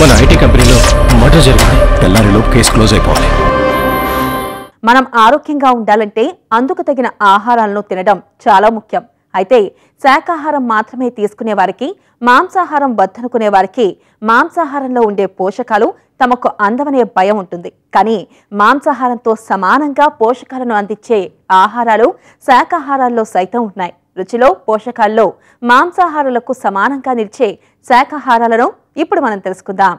మన ఐటీ కంపెనీలో మర్డర్ జరిగింది తెల్లారిలోపు కేసు క్లోజ్ అయిపోవాలి మనం ఆరోగ్యంగా ఉండాలంటే అందుకు తగిన ఆహారాలను తినడం చాలా ముఖ్యం అయితే శాకాహారం మాత్రమే తీసుకునే వారికి మాంసాహారం వద్దనుకునే వారికి మాంసాహారంలో ఉండే పోషకాలు తమకు అందమనే భయం ఉంటుంది కానీ మాంసాహారంతో సమానంగా పోషకాలను అందించే ఆహారాలు శాకాహారాల్లో సైతం ఉన్నాయి రుచిలో పోషకాల్లో మాంసాహారులకు సమానంగా నిలిచే శాకాహారాలను ఇప్పుడు మనం తెలుసుకుందాం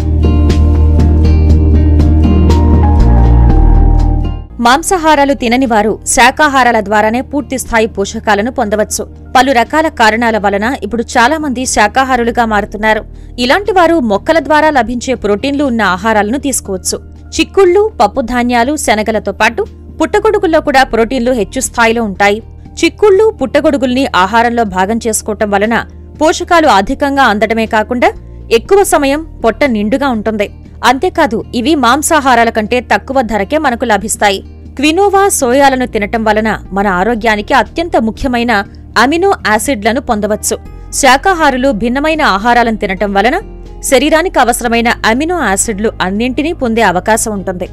మాంసాహారాలు తినని వారు శాకాహారాల ద్వారానే పూర్తి స్థాయి పోషకాలను పొందవచ్చు పలు రకాల కారణాల వలన ఇప్పుడు చాలా మంది శాకాహారులుగా మారుతున్నారు ఇలాంటి వారు మొక్కల ద్వారా లభించే ప్రోటీన్లు ఉన్న ఆహారాలను తీసుకోవచ్చు చిక్కుళ్ళు పప్పు ధాన్యాలు శనగలతో పాటు పుట్టగొడుగుల్లో కూడా ప్రోటీన్లు హెచ్చు స్థాయిలో ఉంటాయి చిక్కుళ్ళు పుట్టగొడుగుల్ని ఆహారంలో భాగం చేసుకోవటం వలన పోషకాలు అధికంగా అందడమే కాకుండా ఎక్కువ సమయం పొట్ట నిండుగా ఉంటుంది అంతేకాదు ఇవి మాంసాహారాల కంటే తక్కువ ధరకే మనకు లభిస్తాయి క్వినోవా సోయాలను తినటం వలన మన ఆరోగ్యానికి అత్యంత ముఖ్యమైన అమినో యాసిడ్లను పొందవచ్చు శాకాహారులు భిన్నమైన ఆహారాలను తినటం వలన శరీరానికి అవసరమైన అమినో యాసిడ్లు అన్నింటినీ పొందే అవకాశం ఉంటుంది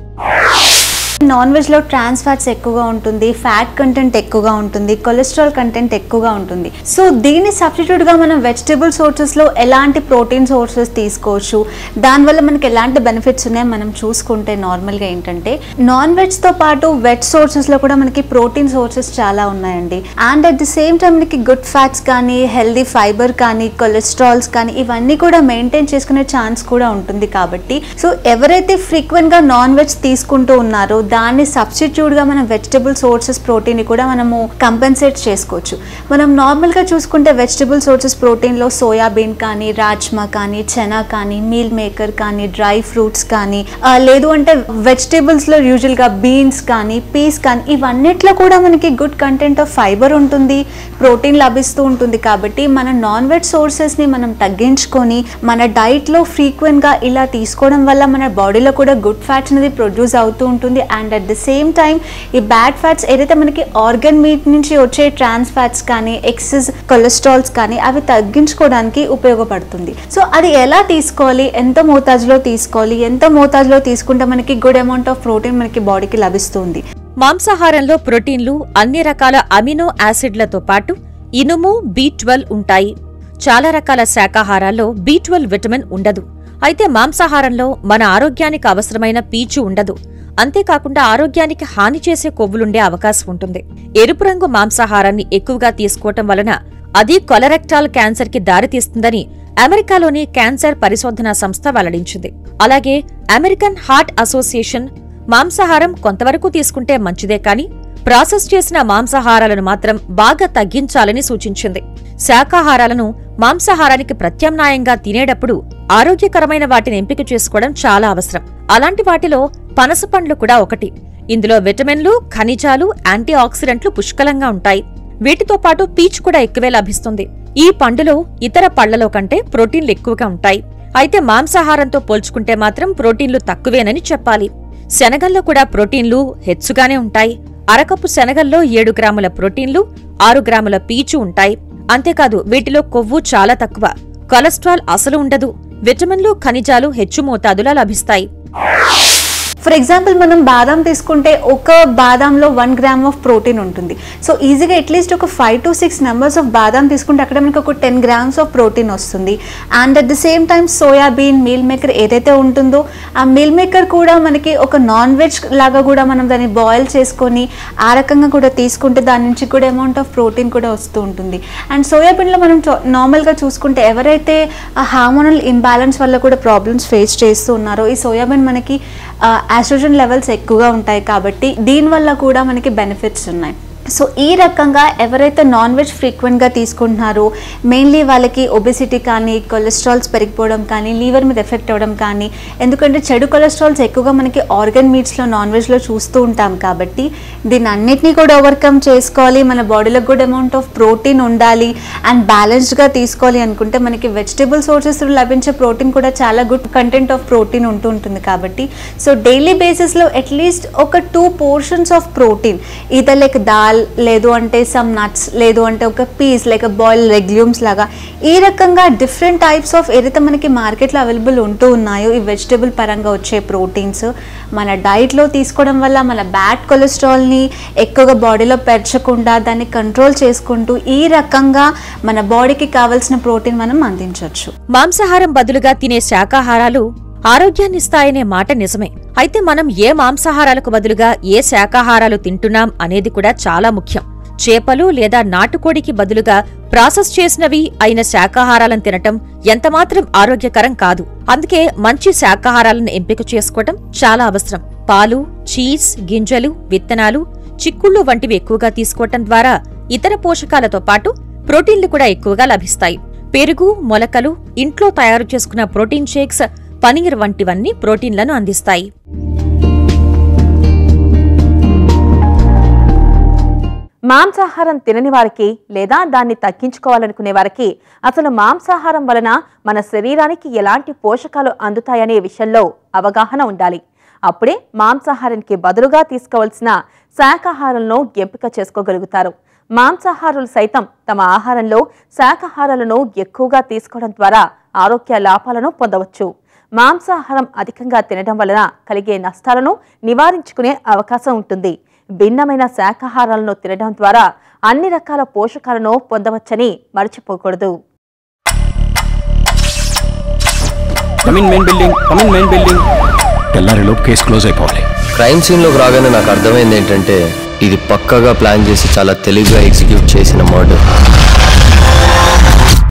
నాన్ వెజ్లో ట్రాన్స్ ఫ్యాట్స్ ఎక్కువగా ఉంటుంది ఫ్యాట్ కంటెంట్ ఎక్కువగా ఉంటుంది కొలెస్ట్రాల్ కంటెంట్ ఎక్కువగా ఉంటుంది సో దీని సబ్స్టిట్యూట్గా మనం వెజిటబుల్ సోర్సెస్లో ఎలాంటి ప్రోటీన్ సోర్సెస్ తీసుకోవచ్చు దానివల్ల మనకి ఎలాంటి బెనిఫిట్స్ ఉన్నాయో మనం చూసుకుంటే నార్మల్గా ఏంటంటే నాన్ వెజ్తో పాటు వెజ్ సోర్సెస్లో కూడా మనకి ప్రోటీన్ సోర్సెస్ చాలా ఉన్నాయండి and at the same time మనకి గుడ్ ఫ్యాట్స్ కానీ హెల్దీ ఫైబర్ కానీ కొలెస్ట్రాల్స్ కానీ ఇవన్నీ కూడా మెయింటైన్ చేసుకునే ఛాన్స్ కూడా ఉంటుంది కాబట్టి సో ఎవరైతే ఫ్రీక్వెంట్గా నాన్ వెజ్ తీసుకుంటూ ఉన్నారో దాన్ని సబ్స్టిట్యూట్గా మనం వెజిటబుల్ సోర్సెస్ ప్రోటీన్ కూడా మనము కంపెన్సేట్ చేసుకోవచ్చు మనం నార్మల్గా చూసుకుంటే వెజిటబుల్ సోర్సెస్ ప్రోటీన్లో సోయాబీన్ కానీ రాజ్మా కానీ చెనా కానీ మీల్ మేకర్ కానీ డ్రై ఫ్రూట్స్ కానీ ఆ, లేదు అంటే వెజిటేబుల్స్లో యూజువల్గా బీన్స్ కానీ పీస్ కానీ ఇవన్నిట్లో కూడా మనకి గుడ్ కంటెంట్ ఆఫ్ ఫైబర్ ఉంటుంది ప్రోటీన్ లభిస్తూ ఉంటుంది కాబట్టి మన నాన్ వెజ్ సోర్సెస్ని మనం తగ్గించుకొని మన డైట్లో ఫ్రీక్వెంట్గా ఇలా తీసుకోవడం వల్ల మన బాడీలో కూడా గుడ్ ఫ్యాట్స్ అనేది ప్రొడ్యూస్ అవుతూ ఉంటుంది and at the same time ఈ బ్యాడ్ ఫ్యాట్స్ ఏదైతే మనకి ఆర్గన్ మీట్ నుంచి వచ్చే ట్రాన్స్ ఫ్యాట్స్ కానీ ఎక్సెస్ కొలెస్ట్రాల్స్ కానీ అవి తగ్గించుకోవడానికి ఉపయోగపడుతుంది సో అది ఎలా తీసుకోవాలి ఎంత మోతాజులో తీసుకోవాలి ఎంత మోతాజులో తీసుకుంటే మనకి గుడ్ అమౌంట్ ఆఫ్ ప్రోటీన్ మనకి బాడీకి లభిస్తుంది మాంసాహారంలో ప్రోటీన్లు అన్ని రకాల అమినో యాసిడ్లతో పాటు ఇనుము బి ట్వెల్వ్ ఉంటాయి చాలా రకాల శాకాహారాల్లో బి ట్వెల్వ్ విటమిన్ ఉండదు అయితే మాంసాహారంలో మన ఆరోగ్యానికి అవసరమైన పీచు ఉండదు అంతేకాకుండా ఆరోగ్యానికి హాని చేసే కొవ్వులుండే అవకాశం ఉంటుంది ఎరుపు రంగు మాంసాహారాన్ని ఎక్కువగా తీసుకోవటం వలన అది కొలరెక్టాల్ క్యాన్సర్ కి దారితీస్తుందని అమెరికాలోని క్యాన్సర్ పరిశోధనా సంస్థ వెల్లడించింది అలాగే అమెరికన్ హార్ట్ అసోసియేషన్ మాంసాహారం కొంతవరకు తీసుకుంటే మంచిదే కాని ప్రాసెస్ చేసిన మాంసాహారాలను మాత్రం బాగా తగ్గించాలని సూచించింది శాకాహారాలను మాంసాహారానికి ప్రత్యామ్నాయంగా తినేటప్పుడు ఆరోగ్యకరమైన వాటిని ఎంపిక చేసుకోవడం చాలా అవసరం అలాంటి వాటిలో పనస పండ్లు కూడా ఒకటి ఇందులో విటమిన్లు ఖనిజాలు యాంటీ ఆక్సిడెంట్లు పుష్కలంగా ఉంటాయి వీటితో పాటు పీచు కూడా ఎక్కువే లభిస్తుంది ఈ పండులో ఇతర పళ్లలో కంటే ప్రోటీన్లు ఎక్కువగా ఉంటాయి అయితే మాంసాహారంతో పోల్చుకుంటే మాత్రం ప్రోటీన్లు తక్కువేనని చెప్పాలి శనగల్లో కూడా ప్రోటీన్లు హెచ్చుగానే ఉంటాయి అరకప్పు శనగల్లో ఏడు గ్రాముల ప్రోటీన్లు ఆరు గ్రాముల పీచు ఉంటాయి అంతేకాదు వీటిలో కొవ్వు చాలా తక్కువ కొలెస్ట్రాల్ అసలు ఉండదు విటమిన్లు ఖనిజాలు హెచ్చు మోతాదులా లభిస్తాయి ఫర్ ఎగ్జాంపుల్ మనం బాదాం తీసుకుంటే ఒక బాదాంలో వన్ గ్రామ్ ఆఫ్ ప్రోటీన్ ఉంటుంది సో ఈజీగా అట్లీస్ట్ ఒక five to six numbers of బాదాం తీసుకుంటే అక్కడ మనకి ఒక టెన్ గ్రామ్స్ ఆఫ్ ప్రోటీన్ వస్తుంది and at the same time soybean meal maker ఏదైతే ఉంటుందో ఆ మీల్ మేకర్ కూడా మనకి ఒక నాన్ వెజ్ లాగా కూడా మనం దాన్ని బాయిల్ చేసుకొని ఆ రకంగా కూడా తీసుకుంటే దాని నుంచి కూడా అమౌంట్ ఆఫ్ ప్రోటీన్ కూడా వస్తూ ఉంటుంది అండ్ సోయాబీన్లో మనం నార్మల్గా చూసుకుంటే ఎవరైతే ఆ హార్మోనల్ ఇంబ్యాలెన్స్ వల్ల కూడా ప్రాబ్లమ్స్ ఫేస్ చేస్తూ ఉన్నారో ఈ సోయాబీన్ మనకి ఆస్ట్రోజన్ లెవెల్స్ ఎక్కువగా ఉంటాయి కాబట్టి దీనివల్ల కూడా మనకి బెనిఫిట్స్ ఉన్నాయి సో ఈ రకంగా ఎవరైతే నాన్ వెజ్ ఫ్రీక్వెంట్గా తీసుకుంటున్నారో మెయిన్లీ వాళ్ళకి ఒబెసిటీ కానీ కొలెస్ట్రాల్స్ పెరిగిపోవడం కానీ లీవర్ మీద ఎఫెక్ట్ అవ్వడం కానీ ఎందుకంటే చెడు కొలెస్ట్రాల్స్ ఎక్కువగా మనకి ఆర్గన్ మీట్స్లో నాన్ వెజ్లో చూస్తూ ఉంటాం కాబట్టి దీన్ని అన్నిటినీ కూడా ఓవర్కమ్ చేసుకోవాలి మన బాడీలో గుడ్ అమౌంట్ ఆఫ్ ప్రోటీన్ ఉండాలి అండ్ బ్యాలెన్స్డ్గా తీసుకోవాలి అనుకుంటే మనకి వెజిటబుల్ సోర్సెస్ లభించే ప్రోటీన్ కూడా చాలా గుడ్ కంటెంట్ ఆఫ్ ప్రోటీన్ ఉంటూ ఉంటుంది కాబట్టి సో డైలీ బేసిస్లో అట్లీస్ట్ ఒక two portions of protein either like dal dal లేదు అంటే సమ్ నట్స్ లేదు అంటే ఒక పీస్ లైక్ బాయిల్ రెగ్యూమ్స్ లాగా ఈ రకంగా డిఫరెంట్ టైప్స్ ఆఫ్ ఏదైతే మనకి మార్కెట్లో అవైలబుల్ ఉంటూ ఉన్నాయో ఈ వెజిటబుల్ పరంగా వచ్చే ప్రోటీన్స్ మన డైట్లో తీసుకోవడం వల్ల మన బ్యాడ్ కొలెస్ట్రాల్ని ఎక్కువగా బాడీలో పెంచకుండా దాన్ని కంట్రోల్ చేసుకుంటూ ఈ రకంగా మన బాడీకి కావాల్సిన ప్రోటీన్ మనం అందించవచ్చు మాంసాహారం బదులుగా తినే శాకాహారాలు ఆరోగ్యాన్నిస్తాయనే మాట నిజమే అయితే మనం ఏ మాంసాహారాలకు బదులుగా ఏ శాకాహారాలు తింటున్నాం అనేది కూడా చాలా ముఖ్యం చేపలు లేదా నాటుకోడికి బదులుగా ప్రాసెస్ చేసినవి అయిన శాకాహారాలను తినటం ఎంతమాత్రం ఆరోగ్యకరం కాదు అందుకే మంచి శాకాహారాలను ఎంపిక చేసుకోవటం చాలా అవసరం పాలు చీజ్ గింజలు విత్తనాలు చిక్కుళ్ళు వంటివి ఎక్కువగా తీసుకోవటం ద్వారా ఇతర పోషకాలతో పాటు ప్రోటీన్లు కూడా ఎక్కువగా లభిస్తాయి పెరుగు మొలకలు ఇంట్లో తయారు చేసుకున్న ప్రోటీన్ షేక్స్ పనీర్ వంటివన్నీ ప్రోటీన్లను అందిస్తాయి మాంసాహారం తినని వారికి లేదా దాన్ని తగ్గించుకోవాలనుకునే వారికి అసలు మాంసాహారం వలన మన శరీరానికి ఎలాంటి పోషకాలు అందుతాయనే విషయంలో అవగాహన ఉండాలి అప్పుడే మాంసాహారానికి బదులుగా తీసుకోవాల్సిన శాకాహారంలో ఎంపిక చేసుకోగలుగుతారు మాంసాహారులు సైతం తమ ఆహారంలో శాకాహారాలను ఎక్కువగా తీసుకోవడం ద్వారా ఆరోగ్య లాభాలను పొందవచ్చు మాంసాహారం అధికంగా తినడం వలన కలిగే నష్టాలను నివారించుకునే అవకాశం ఉంటుంది భిన్నమైన శాకాహారాలను తినడం ద్వారా అన్ని రకాల పోషకాలను పొందవచ్చని మర్చిపోకూడదు కమిన్ మెయిన్ బిల్డింగ్ కమిన్ మెయిన్ బిల్డింగ్ తెల్లారిలోపు కేసు క్లోజ్ అయిపోవాలి క్రైమ్ సీన్లోకి రాగానే నాకు అర్థమైంది ఏంటంటే ఇది పక్కగా ప్లాన్ చేసి చాలా తెలివిగా ఎగ్జిక్యూట్ చేసిన మర్డర్